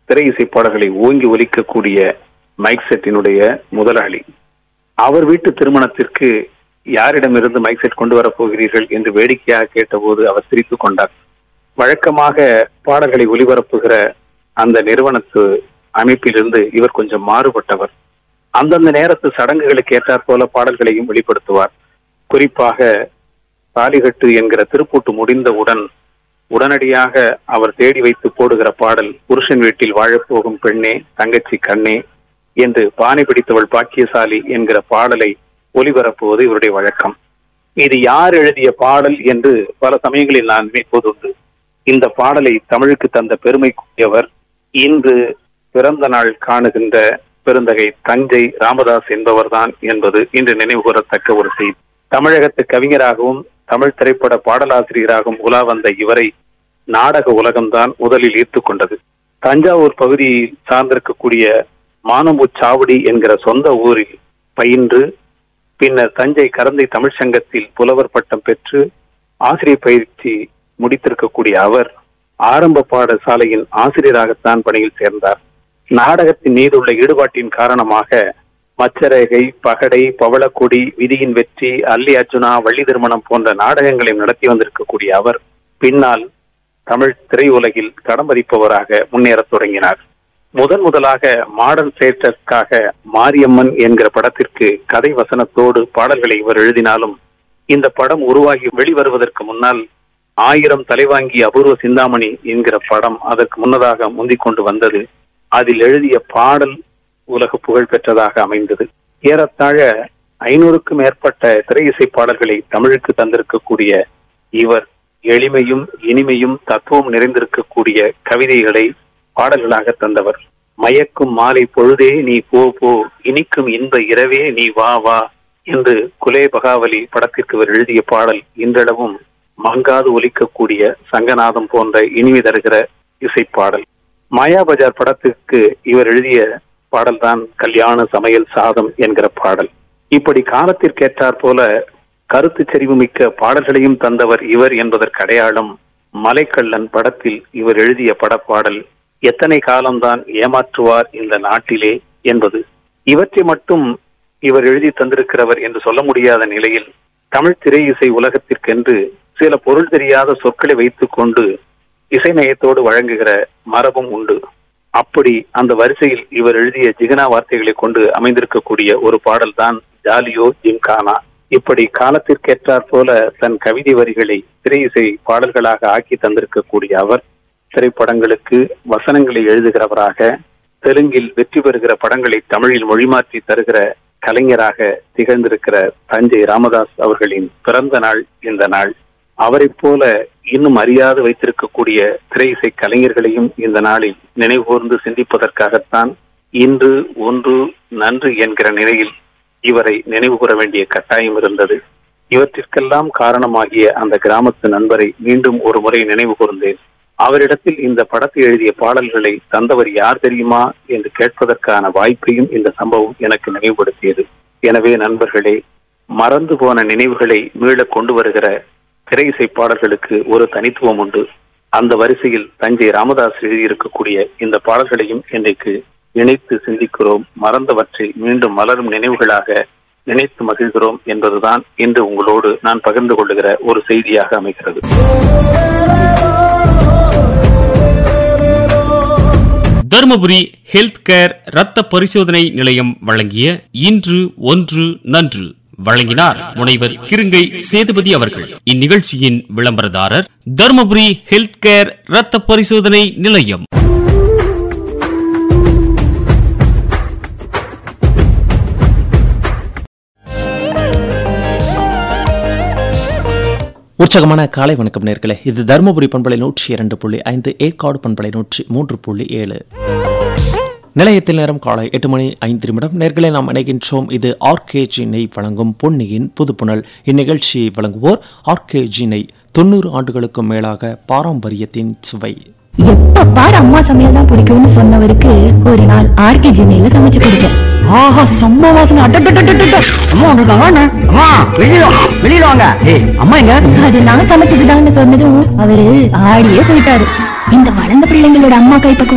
திரை இசை பாடல்களை ஓங்கி ஒலிக்கக்கூடிய மைக் செட்டினுடைய முதலாளி அவர் வீட்டு திருமணத்திற்கு யாரிடமிருந்து மைக் செட் கொண்டு வரப் போகிறீர்கள் என்று வேடிக்கையாக கேட்டபோது அவர் சிரித்துக் கொண்டார் வழக்கமாக பாடல்களை ஒலிபரப்புகிற அந்த நிறுவனத்து அமைப்பிலிருந்து இவர் கொஞ்சம் மாறுபட்டவர் அந்தந்த நேரத்து சடங்குகளுக்கு ஏற்றாற் போல பாடல்களையும் வெளிப்படுத்துவார் குறிப்பாக தாலிகட்டு என்கிற திருப்பூட்டு முடிந்தவுடன் உடனடியாக அவர் தேடி வைத்து போடுகிற பாடல் புருஷன் வீட்டில் வாழப்போகும் பெண்ணே தங்கச்சி கண்ணே என்று பானை பிடித்தவள் பாக்கியசாலி என்கிற பாடலை ஒலிபரப்புவது இவருடைய வழக்கம் இது யார் எழுதிய பாடல் என்று பல சமயங்களில் நான் நினைப்பதுண்டு இந்த பாடலை தமிழுக்கு தந்த பெருமைக்குரியவர் இன்று பிறந்த நாள் காணுகின்ற பெருந்தகை தஞ்சை ராமதாஸ் என்பவர்தான் என்பது இன்று நினைவுகூரத்தக்க ஒரு செய்தி தமிழகத்து கவிஞராகவும் தமிழ் திரைப்பட பாடலாசிரியராகவும் உலா வந்த இவரை நாடக உலகம்தான் முதலில் ஈர்த்து கொண்டது தஞ்சாவூர் பகுதியில் சார்ந்திருக்கக்கூடிய மானமுச்சாவடி என்கிற சொந்த ஊரில் பயின்று பின்னர் தஞ்சை கரந்தை தமிழ் சங்கத்தில் புலவர் பட்டம் பெற்று ஆசிரியர் பயிற்சி முடித்திருக்கக்கூடிய அவர் ஆரம்ப பாடசாலையின் ஆசிரியராகத்தான் பணியில் சேர்ந்தார் நாடகத்தின் மீது உள்ள ஈடுபாட்டின் காரணமாக மச்சரேகை பகடை பவளக்கொடி விதியின் வெற்றி அல்லி அர்ஜுனா வள்ளி திருமணம் போன்ற நாடகங்களையும் நடத்தி வந்திருக்கக்கூடிய அவர் பின்னால் தமிழ் திரையுலகில் தடம் பதிப்பவராக முன்னேறத் தொடங்கினார் முதன் முதலாக மாடர்ன் தியேட்டர்ஸ்க்காக மாரியம்மன் என்கிற படத்திற்கு கதை வசனத்தோடு பாடல்களை இவர் எழுதினாலும் இந்த படம் உருவாகி வெளிவருவதற்கு முன்னால் ஆயிரம் தலைவாங்கி அபூர்வ சிந்தாமணி என்கிற படம் அதற்கு முன்னதாக முந்திக் கொண்டு வந்தது அதில் எழுதிய பாடல் உலக புகழ் பெற்றதாக அமைந்தது ஏறத்தாழ ஐநூறுக்கும் மேற்பட்ட திரை இசை பாடல்களை தமிழுக்கு தந்திருக்கக்கூடிய இவர் எளிமையும் இனிமையும் தத்துவம் நிறைந்திருக்கக்கூடிய கவிதைகளை பாடல்களாக தந்தவர் மயக்கும் மாலை பொழுதே நீ போ போ இனிக்கும் இன்ப இரவே நீ வா வா என்று குலே பகாவலி படத்திற்கு இவர் எழுதிய பாடல் இன்றளவும் மங்காது ஒலிக்கக்கூடிய சங்கநாதம் போன்ற இனிமை தருகிற இசைப்பாடல் மாயா பஜார் படத்திற்கு இவர் எழுதிய பாடல்தான் கல்யாண சமையல் சாதம் என்கிற பாடல் இப்படி காலத்திற்கேற்றாற் போல கருத்து செறிவு மிக்க பாடல்களையும் தந்தவர் இவர் என்பதற்கு அடையாளம் மலைக்கள்ளன் படத்தில் இவர் எழுதிய படப்பாடல் எத்தனை காலம்தான் ஏமாற்றுவார் இந்த நாட்டிலே என்பது இவற்றை மட்டும் இவர் எழுதி தந்திருக்கிறவர் என்று சொல்ல முடியாத நிலையில் தமிழ் திரை இசை உலகத்திற்கென்று சில பொருள் தெரியாத சொற்களை வைத்துக் கொண்டு இசைநயத்தோடு வழங்குகிற மரபும் உண்டு அப்படி அந்த வரிசையில் இவர் எழுதிய ஜிகனா வார்த்தைகளை கொண்டு அமைந்திருக்கக்கூடிய ஒரு பாடல் தான் ஜாலியோ ஜிம்கானா இப்படி காலத்திற்கேற்றாற் போல தன் கவிதை வரிகளை திரை இசை பாடல்களாக ஆக்கி தந்திருக்கக்கூடிய அவர் திரைப்படங்களுக்கு வசனங்களை எழுதுகிறவராக தெலுங்கில் வெற்றி பெறுகிற படங்களை தமிழில் மொழிமாற்றி தருகிற கலைஞராக திகழ்ந்திருக்கிற தஞ்சை ராமதாஸ் அவர்களின் பிறந்த நாள் இந்த நாள் அவரைப் போல இன்னும் அறியாது வைத்திருக்கக்கூடிய திரை இசை கலைஞர்களையும் இந்த நாளில் நினைவுகூர்ந்து சிந்திப்பதற்காகத்தான் இன்று ஒன்று நன்று என்கிற நிலையில் இவரை நினைவு கூற வேண்டிய கட்டாயம் இருந்தது இவற்றிற்கெல்லாம் காரணமாகிய அந்த கிராமத்து நண்பரை மீண்டும் ஒரு முறை நினைவு கூர்ந்தேன் அவரிடத்தில் இந்த படத்தை எழுதிய பாடல்களை தந்தவர் யார் தெரியுமா என்று கேட்பதற்கான வாய்ப்பையும் இந்த சம்பவம் எனக்கு நினைவுபடுத்தியது எனவே நண்பர்களே மறந்து போன நினைவுகளை மீள கொண்டு வருகிற திரை இசை பாடல்களுக்கு ஒரு தனித்துவம் உண்டு அந்த வரிசையில் தஞ்சை ராமதாஸ் எழுதியிருக்கக்கூடிய இந்த பாடல்களையும் இன்றைக்கு நினைத்து சிந்திக்கிறோம் மறந்தவற்றை மீண்டும் மலரும் நினைவுகளாக நினைத்து மகிழ்கிறோம் என்பதுதான் இன்று உங்களோடு நான் பகிர்ந்து கொள்ளுகிற ஒரு செய்தியாக அமைகிறது தருமபுரி ஹெல்த் கேர் ரத்த பரிசோதனை நிலையம் வழங்கிய இன்று ஒன்று நன்று வழங்கினார் முனைவர் கிருங்கை சேதுபதி அவர்கள் இந்நிகழ்ச்சியின் விளம்பரதாரர் தருமபுரி ஹெல்த் கேர் ரத்த பரிசோதனை நிலையம் உற்சாகமான காலை வணக்கம் நேர்களே இது தருமபுரி பண்பலை நூற்றி இரண்டு புள்ளி ஐந்து ஏற்காடு பண்பலை நூற்றி மூன்று புள்ளி ஏழு நிலையத்தில் நேரம் காலை எட்டு மணி ஐந்து நிமிடம் நேர்களை நாம் இணைகின்றோம் இது ஆர்கேஜி நெய் வழங்கும் பொன்னியின் புதுப்புணல் இந்நிகழ்ச்சியை வழங்குவோர் ஆர்கேஜி நெய் தொண்ணூறு ஆண்டுகளுக்கும் மேலாக பாரம்பரியத்தின் சுவை எப்ப பாரு அம்மா சமையல் தான் பிடிக்கும்னு சொன்னவருக்கு ஒரு நாள் ஆர்கே ஜிமையில சமைச்சு கொடுத்தேன் ஆஹா செம்ம வாசனை அட்டட்டட்டட்டட்ட அம்மா ஒன்று இருக்காங்க அம்மா வெளியில வா, வெளியில வாங்க ஏய் அம்மா எங்க அது நான் சமைச்சதுதான்னு சொன்னதும் அவரு ஆடியே போயிட்டாரு இந்த வளர்ந்த பிள்ளைங்களோட அம்மா கைப்பக்குவம்